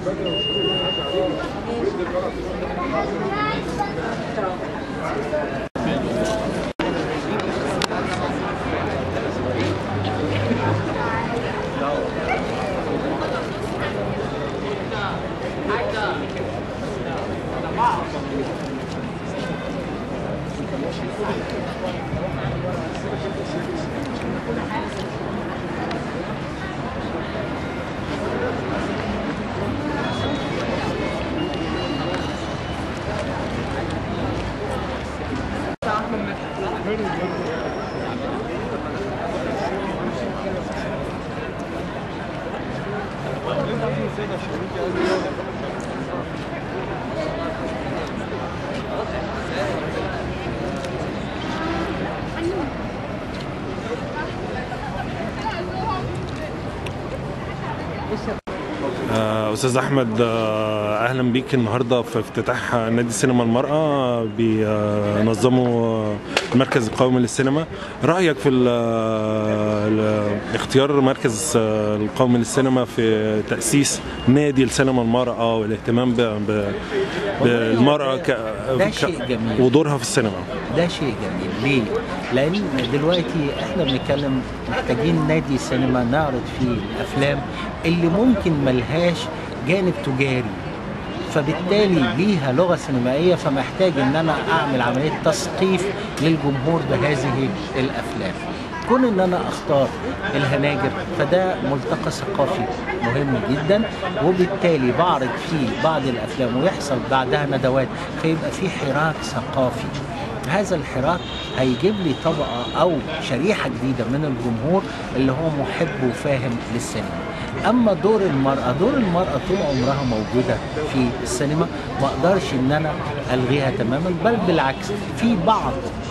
آه، استاذ احمد آه، اهلا بيك النهارده في افتتاح نادي سينما المراه بينظموا المركز القومي للسينما رايك في ال- ال- اختيار مركز آه، القومي للسينما في تاسيس نادي السينما المراه والاهتمام ب- ب- بالمراه ك... ده ك- شيء جميل. ودورها في السينما ده شيء جميل ليه؟ لأن دلوقتي احنا بنتكلم محتاجين نادي سينما نعرض فيه الأفلام اللي ممكن ملهاش جانب تجاري فبالتالي ليها لغة سينمائية فمحتاج إن أنا أعمل عملية تثقيف للجمهور بهذه الأفلام كون ان انا اختار الهناجر فده ملتقى ثقافي مهم جدا وبالتالي بعرض فيه بعض الافلام ويحصل بعدها ندوات فيبقى في حراك ثقافي هذا الحراك هيجيب لي طبقه او شريحه جديده من الجمهور اللي هو محب وفاهم للسينما اما دور المراه دور المراه طول عمرها موجوده في السينما ما اقدرش ان انا الغيها تماما بل بالعكس في بعض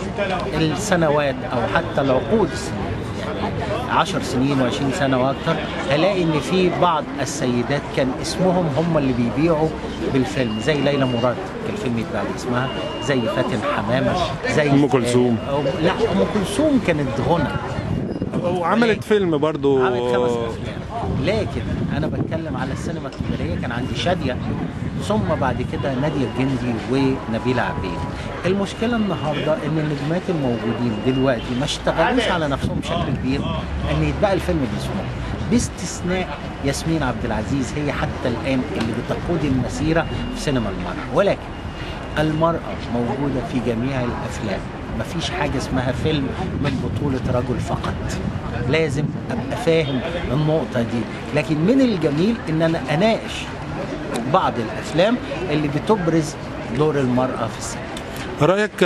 السنوات او حتى العقود السنين يعني 10 سنين و20 سنه واكثر هلاقي ان في بعض السيدات كان اسمهم هم اللي بيبيعوا بالفيلم زي ليلى مراد كان الفيلم يتباع باسمها زي فاتن حمامه زي أم كلثوم. آه، أو- لا ام كلثوم كانت غنى وعملت فيلم برضو عملت خمس افلام لكن انا بتكلم على السينما التجاريه كان عندي شاديه ثم بعد كده ناديه الجندي ونبيله عبيد المشكله النهارده ان النجمات الموجودين دلوقتي ما اشتغلوش على نفسهم بشكل كبير ان يتباع الفيلم باسمهم باستثناء ياسمين عبد العزيز هي حتى الان اللي بتقود المسيره في سينما المراه ولكن المرأة موجودة في جميع الأفلام مفيش حاجة اسمها فيلم من بطولة رجل فقط لازم أبقى فاهم النقطة دي لكن من الجميل إن أنا أناقش بعض الأفلام اللي بتبرز دور المرأة في السينما رأيك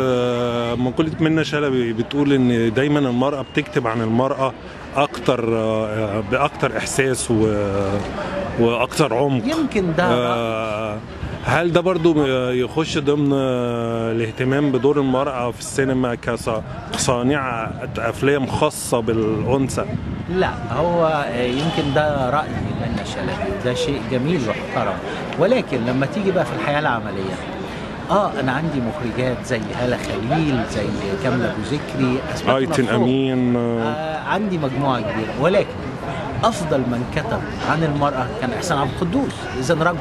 في مقولة منى شلبي بتقول إن دايما المرأة بتكتب عن المرأة أكتر بأكتر إحساس و... وأكتر عمق يمكن ده رأي. آه، هل ده برضو يخش ضمن الاهتمام بدور المرأة في السينما كص- كصانعة أفلام خاصة بالأنثى لا هو يمكن ده رأي منى شلبي ده شيء جميل واحترم ولكن لما تيجي بقى في الحياة العملية اه انا عندي مخرجات زي هالة خليل زي كاملة ابو ذكري أثبتوا أيتن نفسهم. أمين آه عندي مجموعة كبيرة ولكن أفضل من كتب عن المرأة كان إحسان عبد القدوس إذا رجل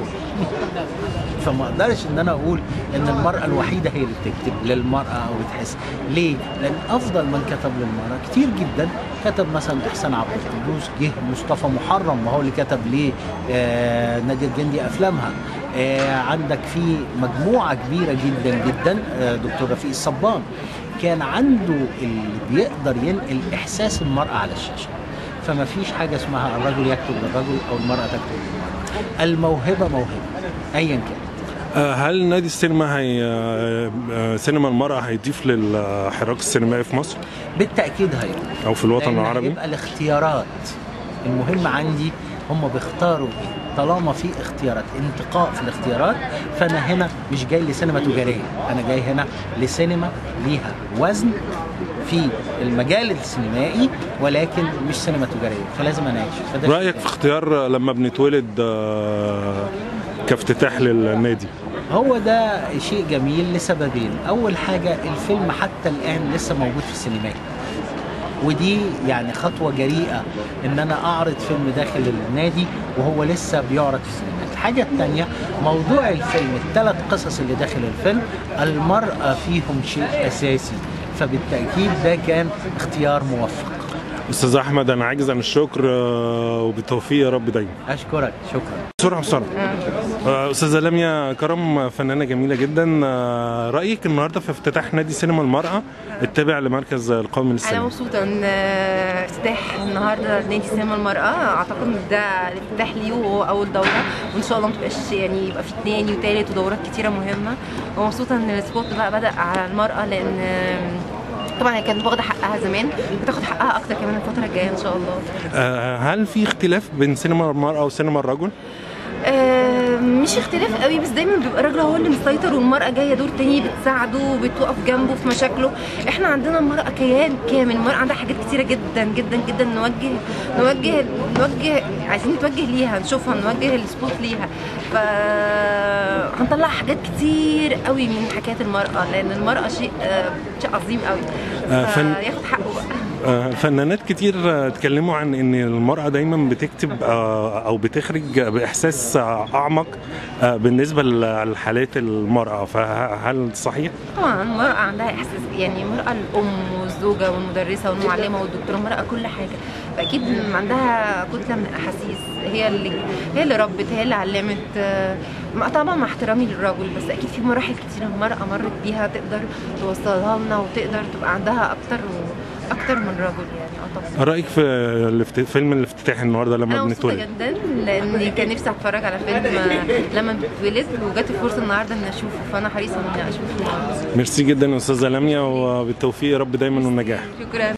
فما اقدرش ان انا اقول ان المراه الوحيده هي اللي بتكتب للمراه او بتحس ليه؟ لان افضل من كتب للمراه كتير جدا كتب مثلا احسان عبد القدوس جه مصطفى محرم ما هو اللي كتب ليه آه نادية الجندي افلامها آه عندك في مجموعه كبيره جدا جدا آه دكتور رفيق الصبان كان عنده اللي بيقدر ينقل احساس المراه على الشاشه فما فيش حاجه اسمها الرجل يكتب للرجل او المراه تكتب للمراه الموهبه موهبه ايا كان آه، هل نادي السينما هي آه، آه، سينما المرأة هيضيف للحراك السينمائي في مصر بالتاكيد هيبقى أو في الوطن لأن العربي؟ هيبقى الاختيارات المهم عندي هم بيختاروا ايه طالما في اختيارات انتقاء في الاختيارات فانا هنا مش جاي لسينما تجاريه انا جاي هنا لسينما ليها وزن في المجال السينمائي ولكن مش سينما تجاريه فلازم اناقش فده شيء رأيك في اختيار لما بنتولد آه، كافتتاح للنادي هو ده شيء جميل لسببين اول حاجه الفيلم حتى الان لسه موجود في السينمات ودي يعني خطوه جريئه ان انا اعرض فيلم داخل النادي وهو لسه بيعرض في السينمات الحاجة الثانية موضوع الفيلم الثلاث قصص اللي داخل الفيلم المرأة فيهم شيء أساسي فبالتأكيد ده كان اختيار موفق استاذ احمد انا عاجز عن الشكر آه، وبالتوفيق يا رب دايما أشكرك شكرا بسرعه بسرعه آه، استاذه لميا كرم فنانه جميله جدا آه، رايك النهارده في افتتاح نادي سينما المراه التابع لمركز القومي انا للسينما مبسوطه ان آه، افتتاح النهارده نادي سينما المراه اعتقد ان ده الافتتاح ليه وهو اول دوره وان شاء الله ما تبقاش يعني يبقى في تاني وتالت ودورات كتيره مهمه ومبسوطه ان السبوت بقى بدا على المراه لان آه، طبعا هي كانت واخده حقها زمان بتاخد حقها اكتر كمان الفتره الجايه ان شاء الله آه، هل في اختلاف بين سينما المراه وسينما الرجل آه، مش اختلاف قوي بس دايما بيبقى الراجل هو اللي مسيطر والمرأة جاية دور تاني بتساعده وبتقف جنبه في مشاكله احنا عندنا المرأة كيان كامل المرأة عندها حاجات كتيرة جدا جدا جدا نوجه نوجه نوجه عايزين نتوجه ليها نشوفها نوجه السبوت ليها ف هنطلع حاجات كتير قوي من حكاية المرأة لأن المرأة شيء آه، شيء عظيم قوي آه، فن- فياخد حقه بقى آه، فنانات كتير آه، اتكلموا عن ان المرأة دايما بتكتب آه، او بتخرج باحساس آه، اعمق آه، بالنسبة لحالات المرأة فهل صحيح؟ طبعا المرأة عندها إحساس يعني المرأة الأم والزوجة والمدرسة والمعلمة والدكتورة المرأة كل حاجة فأكيد عندها كتلة من الأحاسيس هي اللي هي اللي ربت هي اللي علمت آه، مع- طبعا مع احترامي للرجل بس أكيد في مراحل كتيرة المرأة مرت بيها تقدر توصلها لنا وتقدر تبقى عندها أكتر وأكتر من رجل يعني أعتقد رايك في الافت- فيلم الافتتاح النهارده لما انا مبسوطه بنتولد جدا لاني كان نفسي اتفرج على فيلم آه، لما بتولد وجات الفرصه النهارده اني اشوفه فانا حريصه اني اشوفه النهارده ميرسي جدا يا استاذه لميا وبالتوفيق يا رب دايما والنجاح شكرا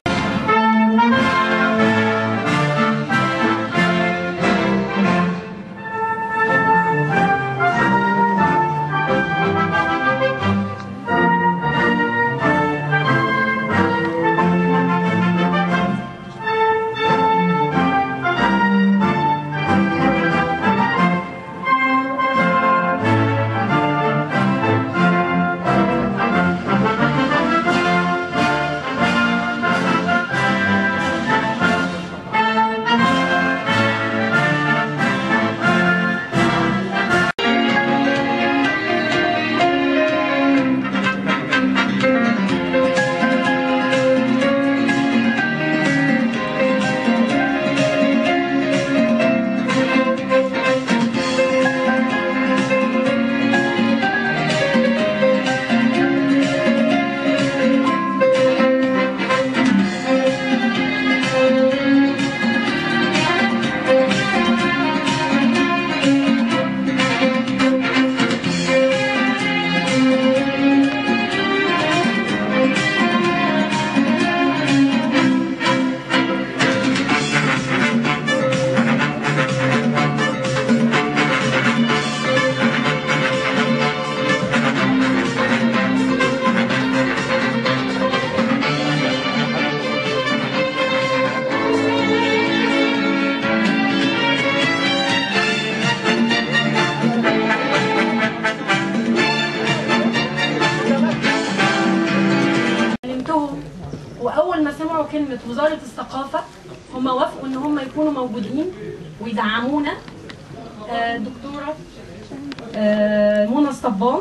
كلمتهم واول ما سمعوا كلمه وزاره الثقافه هم وافقوا ان هم يكونوا موجودين ويدعمونا آه، دكتوره آه، منى الصبان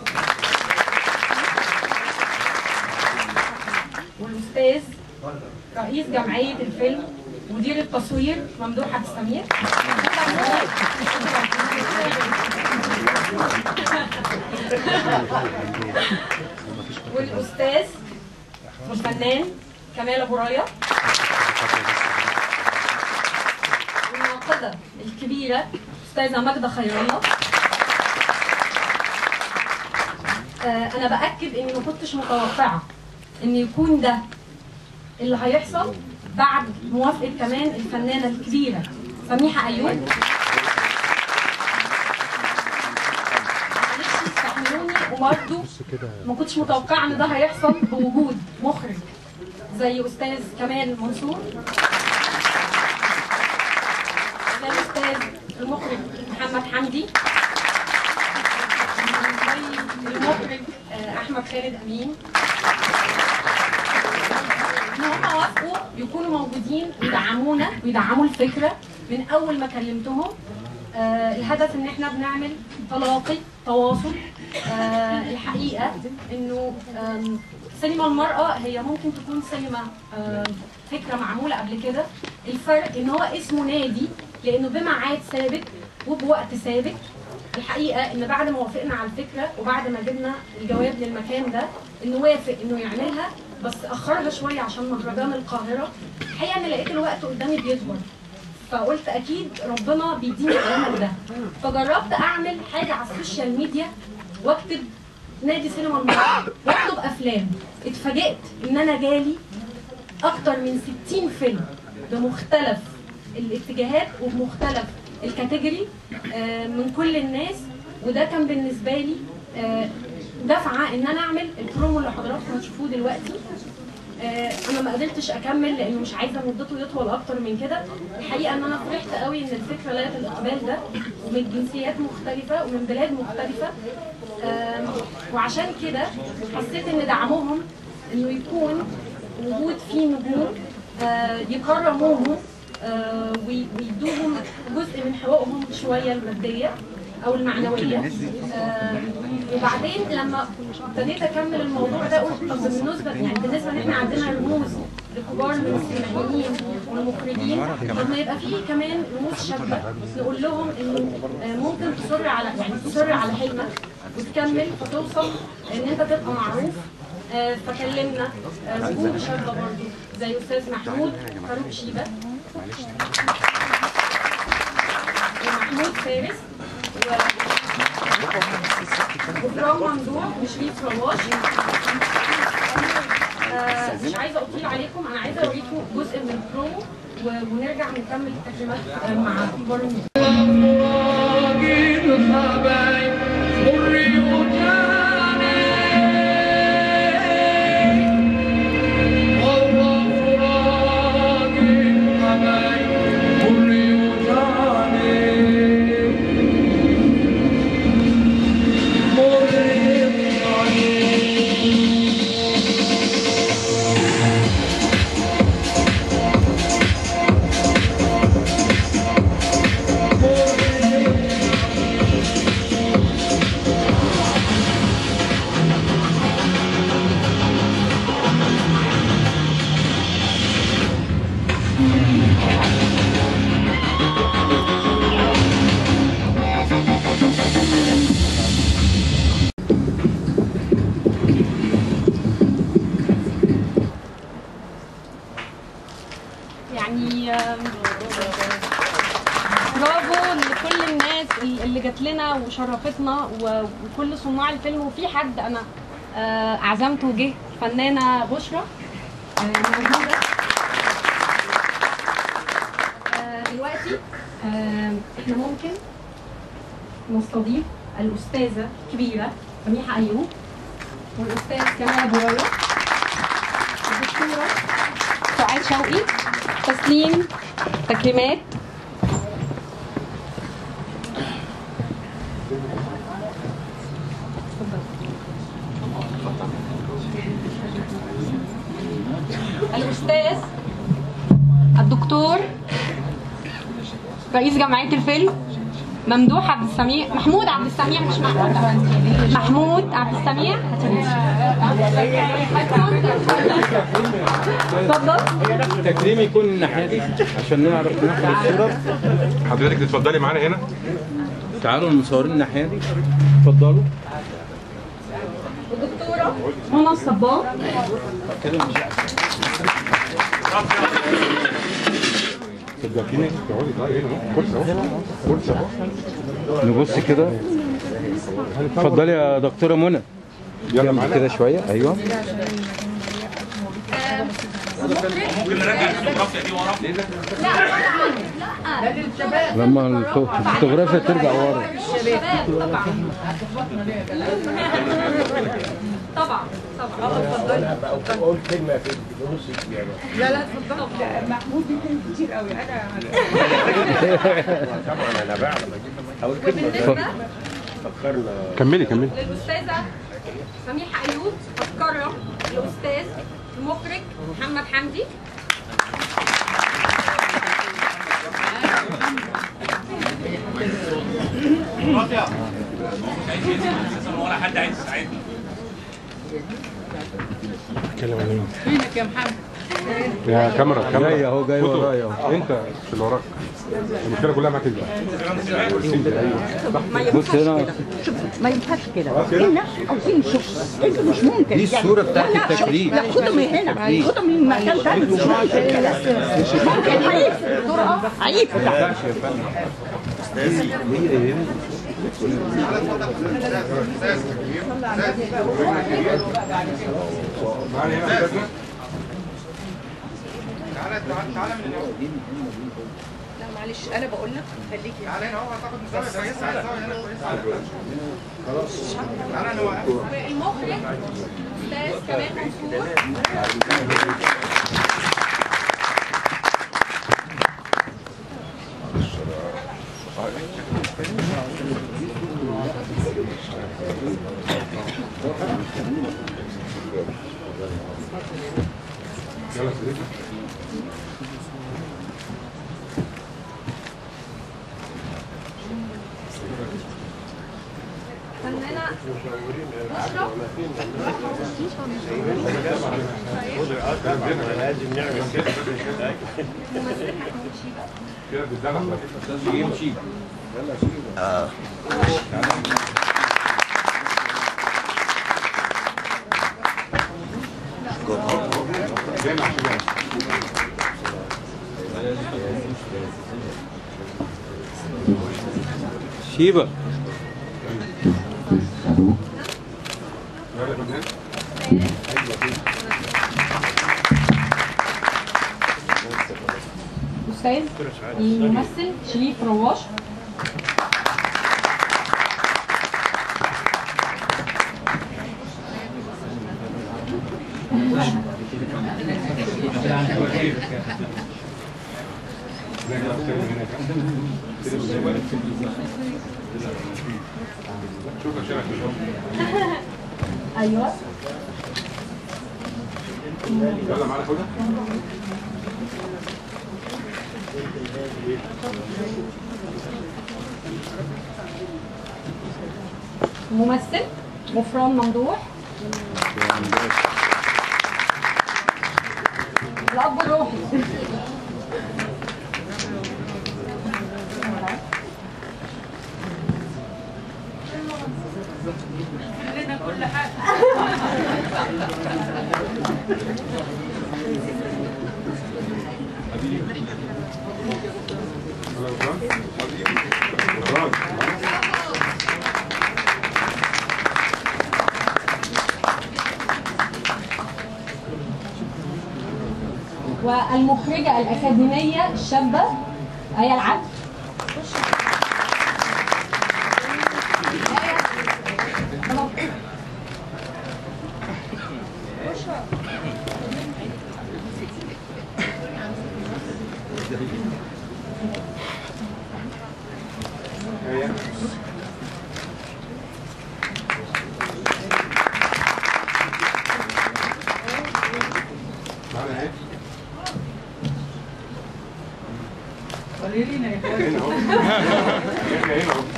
والاستاذ رئيس جمعيه الفيلم مدير التصوير ممدوح عبد السمير والاستاذ والفنان كمال ابو رايه والناقده الكبيره استاذه ماجده خير الله آه، انا باكد اني ما كنتش متوقعه ان يكون ده اللي هيحصل بعد موافقه كمان الفنانه الكبيره سميحه ايوب معلش استحملوني وبرده ما كنتش متوقعه ان ده هيحصل بوجود مخرج زي استاذ كمال منصور زي الاستاذ المخرج محمد حمدي زي المخرج آه، احمد خالد امين ان هم وافقوا يكونوا موجودين ويدعمونا ويدعموا الفكره من اول ما كلمتهم آه، الهدف ان احنا بنعمل تلاقي تواصل آه، الحقيقه انه آم، سينما المراه هي ممكن تكون سينما آه، فكره معموله قبل كده الفرق ان هو اسمه نادي لانه بميعاد ثابت وبوقت ثابت الحقيقه ان بعد ما وافقنا على الفكره وبعد ما جبنا الجواب للمكان ده انه وافق انه يعملها بس اخرها شويه عشان مهرجان القاهره الحقيقه ان لقيت الوقت قدامي بيكبر فقلت اكيد ربنا بيديني الامل ده فجربت اعمل حاجه على السوشيال ميديا واكتب نادي سينما المرأة واكتب افلام اتفاجئت ان انا جالي اكتر من 60 فيلم بمختلف الاتجاهات وبمختلف الكاتيجوري آه، من كل الناس وده كان بالنسبه لي آه، دفعه ان انا اعمل البرومو اللي حضراتكم هتشوفوه دلوقتي آه، انا ما قدرتش اكمل لانه مش عايزه مدته يطول اكتر من كده الحقيقه ان انا فرحت قوي ان الفكره لقت الاقبال ده ومن جنسيات مختلفه ومن بلاد مختلفه آم، وعشان كده حسيت ان دعمهم انه يكون وجود فيه نجوم آه، يكرموهم آه، وي- ويدوهم جزء من حقوقهم شويه الماديه او المعنويه آه، وبعدين لما ابتديت اكمل الموضوع ده قلت طب بالنسبه يعني بالنسبه ان احنا عندنا رموز لكبار من السينمائيين والمخرجين طب ما يبقى فيه كمان رموز شابه نقول لهم انه آه، ممكن تصر على يعني تصر على حلمك وتكمل فتوصل ان انت تبقى معروف آه، فكلمنا آه، وجوه شابه برضه زي استاذ محمود فاروق شيبه ومحمود فارس و وفرام ممدوح وشريف رواش آه، مش عايزه اطيل عليكم انا عايزه اوريكم جزء من البرومو و- ونرجع نكمل التكليمات آه، مع كبار النجوم يعني آم، برافو لكل الناس اللي جات لنا وشرفتنا و- وكل صناع الفيلم وفي حد انا آه، عزمته وجه فنانه بشرى آه، موجوده آه، دلوقتي آه، احنا ممكن نستضيف الاستاذه الكبيره سميحه ايوب والاستاذ كمال ابو ريا الدكتوره سعاد شوقي تسليم تكريمات الأستاذ الدكتور رئيس جمعية الفيلم ممدوح عبد السميع محمود عبد السميع مش محمود محمود عبد السميع اتفضل تكريم يكون الناحيه دي عشان نعرف ناخد الصوره حضرتك تتفضلي معانا هنا تعالوا المصورين الناحيه دي اتفضلوا الدكتورة منى الصباغ نبص كده اتفضلي يا دكتوره منى يلا معانا كده شويه ايوه لما الفو- الفوتوغرافيا ترجع ورا شباب طبعا طبعا طبعا كملي كملي للأستاذة سميحة أيوب أتكرم الأستاذ المخرج محمد حمدي اتكلم عن مين؟ يا كاميرا كاميرا جاي اهو جاي فوتو. ورايا اهو انت في اللي وراك المشكله كلها معاك انت بص هنا ما ينفعش كده هنا عاوزين نشوف انتوا مش ممكن دي الصورة بتاعت التكريم. لا خدوا من هنا خدوا من مكان تاني مش ممكن عيب عيب لا معلش انا بقول لك خليكي المخرج استاذ كمال منصور فنانة كده بتدلع يمشي شيبة يلا فنان استاذ الممثل شريف رواش شوف شارك ايوه يلا معانا خدها ممثل غفران ممدوح الاب الروحي يلا غفران غفران والمخرجة الأكاديمية الشابة آية العدل معانا ايه هنا اهو احنا هنا اهو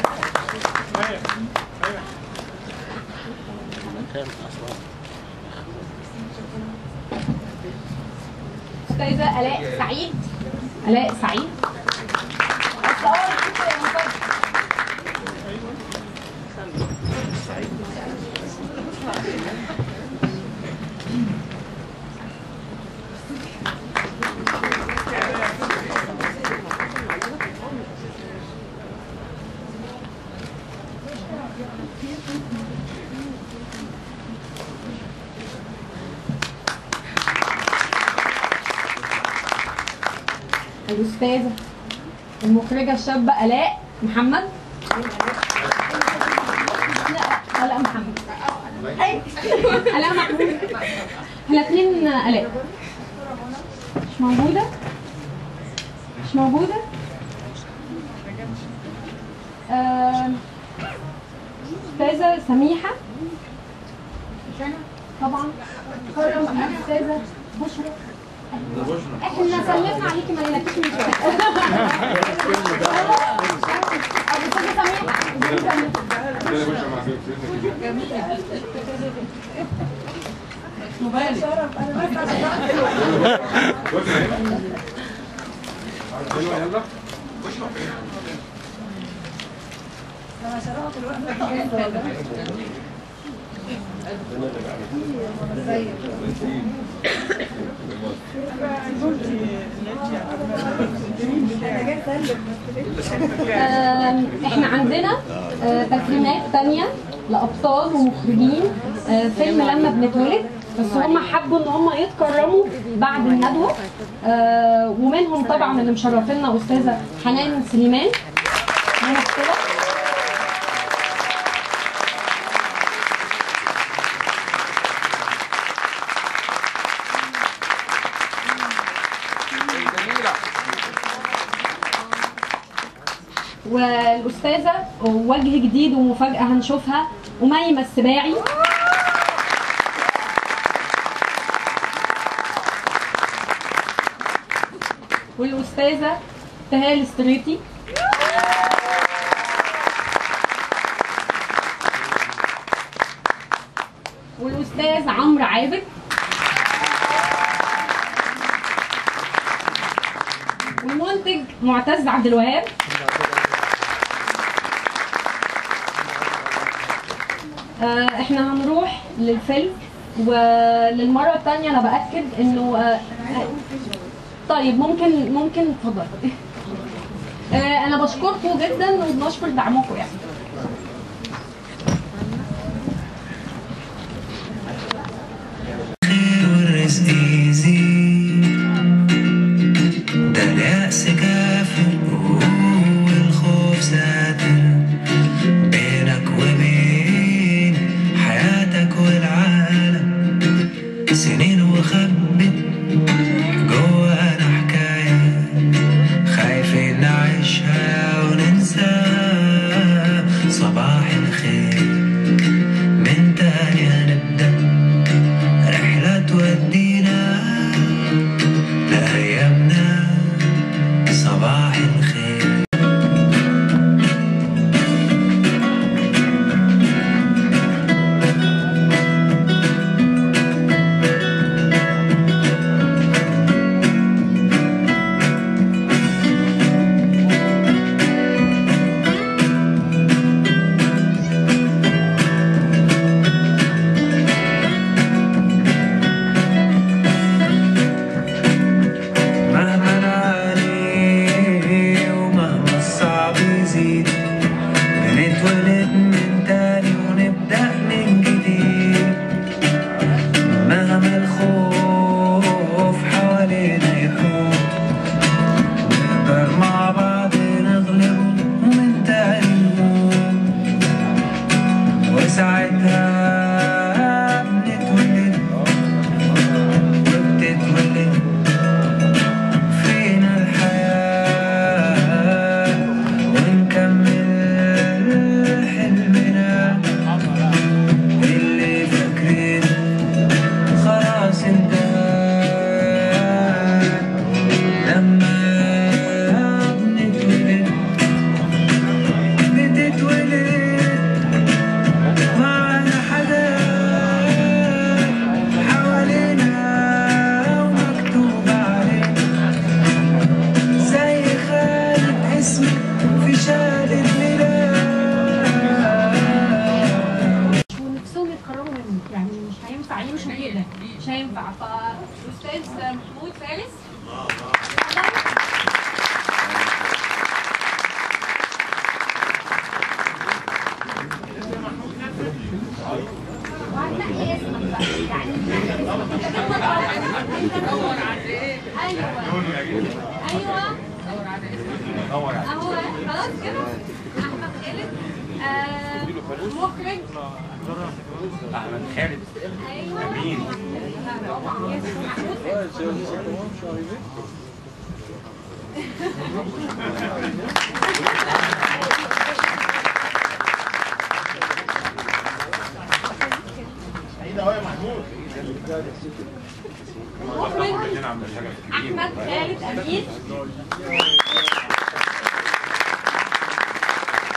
أستاذة آلاء سعيد آلاء سعيد الأستاذة المخرجة الشابة آلاء محمد لا آلاء محمد آلاء محمود الاثنين آلاء مش موجودة مش موجودة آم، أستاذة سميحة طبعا أستاذة بشرى احنا سلمنا عليكي ما لقيناكيش من شويه الاستاذه سميحه ده يا باشا مع سيدنا بص هنا ايوه يلا آم، احنا عندنا آه، تكريمات تانية لأبطال ومخرجين آه، فيلم لما بنتولد بس هم حبوا ان هم يتكرموا بعد الندوة آه، ومنهم طبعا اللي مشرفينا أستاذة حنان سليمان ممثلة والأستاذة وجه جديد ومفاجأة هنشوفها أميمة السباعي والأستاذة تهال الستريتي والأستاذ عمرو عابد والمنتج معتز عبد الوهاب آه، احنا هنروح للفيلم وللمره الثانيه انا باكد انه آه، آه، طيب ممكن ممكن اتفضل آه، انا بشكركم جدا وبنشكر دعمكم يعني والرزق يزيد ده اليأس كافر والخوف ساتر بينك وبين حياتك والعالم سنين وخبت جوانا حكاية خايفين نعيشها وننساها صباح الخير من تاني هنبدأ رحلة تودينا لأيامنا صباح الخير مهما نعاني ومهما الصعب يزيد بنتولد من تاني ونبدأ من جديد مهما الخوف حوالينا يحوم نقدر مع بعض نغلبه ومن تاني نقوم وساعتها بنتولد وبتتولد فينا الحياة ونكمل حلمنا اللي فاكرين خلاص انتهى لما بنتولد بتتولد معنا حاجات حوالينا ومكتوب علينا زي خالد اسمك في شهادة ميلاد ونفسهم يتكرموا مني يعني مش هينفع يمشوا كده مش هينفع فاستاذ محمود فارس وهتلاقي اسمك بقى يعني ايوه ايوه اهو خلاص كده احمد خالد آه، مخرج أحمد خالد ايوه أمين مخرج احمد خالد امين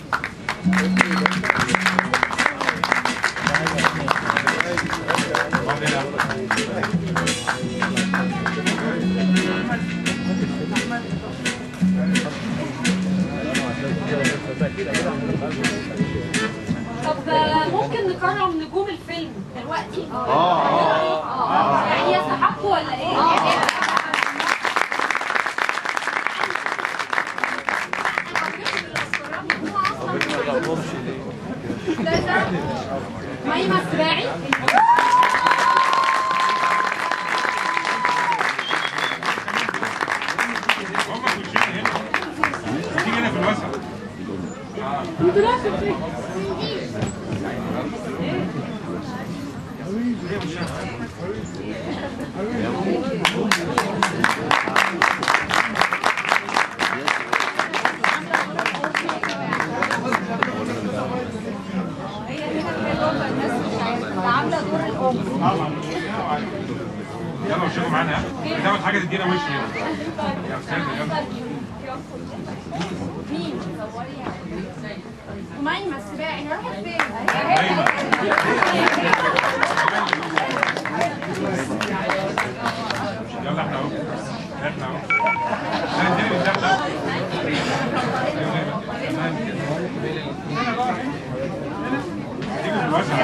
طب آه، ممكن نكرم نجوم الفيلم دلوقتي؟ اه اه يعني يستحقوا ولا ايه؟ ميمة السباعي تيجي هنا في الوسط عامله دور الام يلا وشكوا معانا ها تاخد حاجه تدينا وش هنا يا استاذ يلا ميمة السباعي راحت فين؟ يلا احنا اهو احنا اهو لا اديني من الدم ده تيجي في الوسط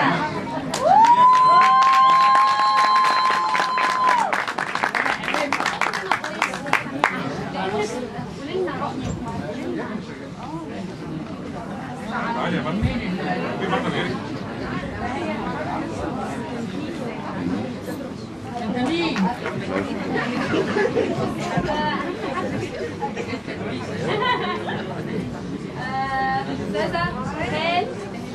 تعالي يا بطل في بطل غيرك آه، استاذه خال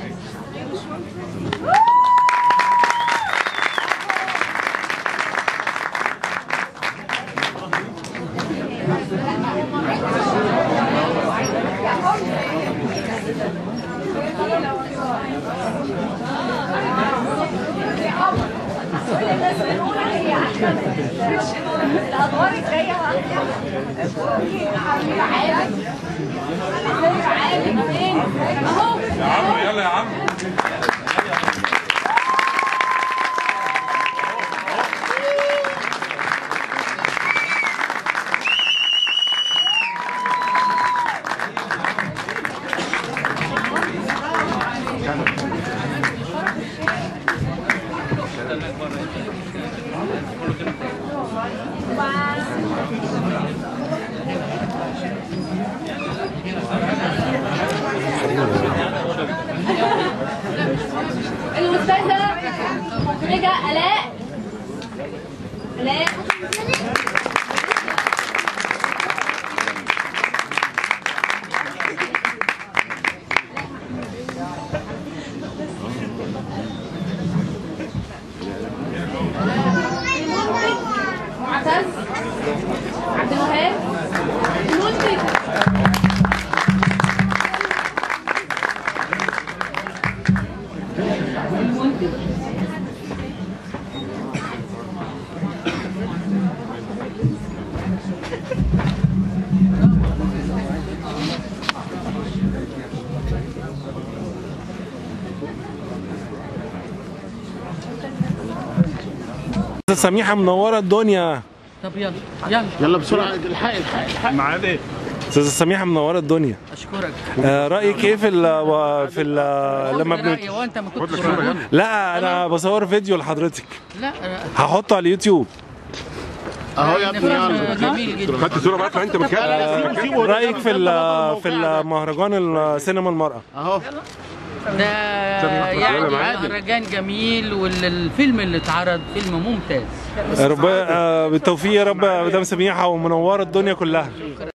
الادوار الجايه يا عم يلا يا عم الاستاذه مخرجه الاء الاء المنتج معتز عبد الوهاب المنتج المنتج استاذ سميحه منوره الدنيا طب يلا يلا يلا بسرعه الحق الحق الحق معاد ايه؟ استاذ سميحه منوره الدنيا اشكرك آه، رايك ايه في ال في ال لما بنت... رأيي وانت ما كنتش موجود لا انا بصور فيديو لحضرتك لا هحطه على اليوتيوب اهو يا ابني فيلم يلا جميل جدا خدت صوره بقى اطلع انت مكان آه، رايك في ال- في المهرجان السينما المرأة اهو ده يعني مهرجان جميل والفيلم اللي اتعرض فيلم ممتاز ربنا آه، بالتوفيق يا رب يا مدام سميحه ومنوره الدنيا كلها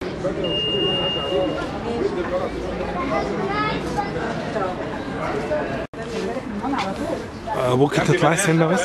آه، ممكن تطلعي سنه بس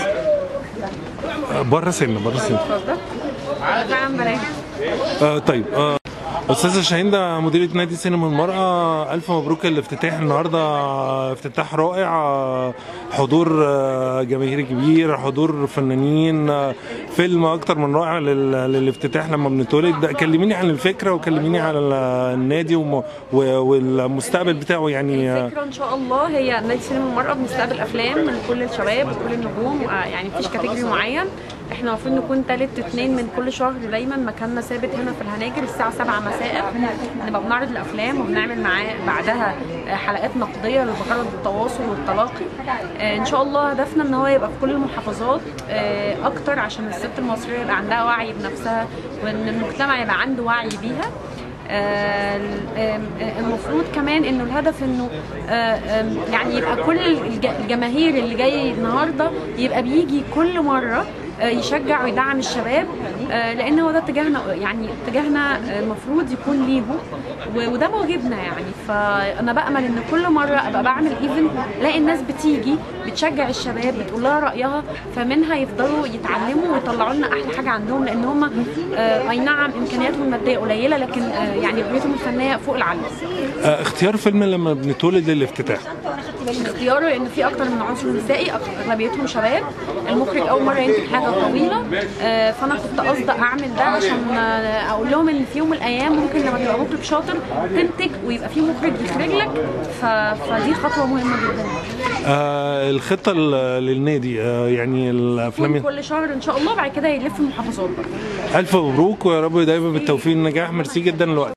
آه، بره سنه بره سنه اتفضل عم بلاش آه طيب آه استاذه شاهين ده مديره نادي سينما المراه الف مبروك الافتتاح النهارده افتتاح رائع حضور آه، جماهيري كبير حضور فنانين آه، فيلم اكتر من رائع لل- للافتتاح لما بنتولد ده كلميني عن الفكره وكلميني عن النادي وم- و- والمستقبل بتاعه يعني آه، الفكره ان شاء الله هي نادي سينما المرأة بنستقبل افلام من كل الشباب وكل النجوم آه، يعني مفيش كاتيجوري معين احنا المفروض نكون تالت اتنين من كل شهر دايما مكاننا ثابت هنا في الهناجر الساعه 7 مساء نبقى بنعرض الافلام وبنعمل معاه بعدها آه، حلقات نقديه بغرض التواصل والتلاقي آه، ان شاء الله هدفنا ان هو يبقى في كل المحافظات آه، اكتر عشان الست المصريه يبقى عندها وعي بنفسها وان المجتمع يبقى عنده وعي بيها آه، آم، آه، المفروض كمان انه الهدف انه آه، آم، يعني يبقى كل الج- الجماهير اللي جاي النهارده يبقى بيجي كل مره آه، يشجع ويدعم الشباب آه، لان هو ده اتجاهنا يعني اتجاهنا آه، المفروض يكون ليهم و- وده واجبنا يعني فانا بامل ان كل مره ابقى بعمل ايفنت الاقي الناس بتيجي بتشجع الشباب بتقول لها رايها فمنها يفضلوا يتعلموا ويطلعوا لنا احلى حاجه عندهم لان هم آه، اي نعم امكانياتهم الماديه قليله لكن آه، يعني رؤيتهم الفنيه فوق العالم آه، اختيار فيلم لما بنتولد للافتتاح اختياره لان في اكتر من عنصر نسائي أك- اغلبيتهم شباب المخرج اول مره ينتج حاجه طويله آه، فانا كنت قصدي اعمل ده عشان آه، اقول لهم ان في يوم من الايام ممكن لما تبقى مخرج شاطر تنتج ويبقى في مخرج يخرج لك ف... فدي خطوه مهمه جدا آه، الخطه ل- للنادي آه، يعني الافلام كل شهر ان شاء الله بعد كده يلف المحافظات بقى الف مبروك ويا رب دايما بالتوفيق والنجاح ميرسي جدا لوقتك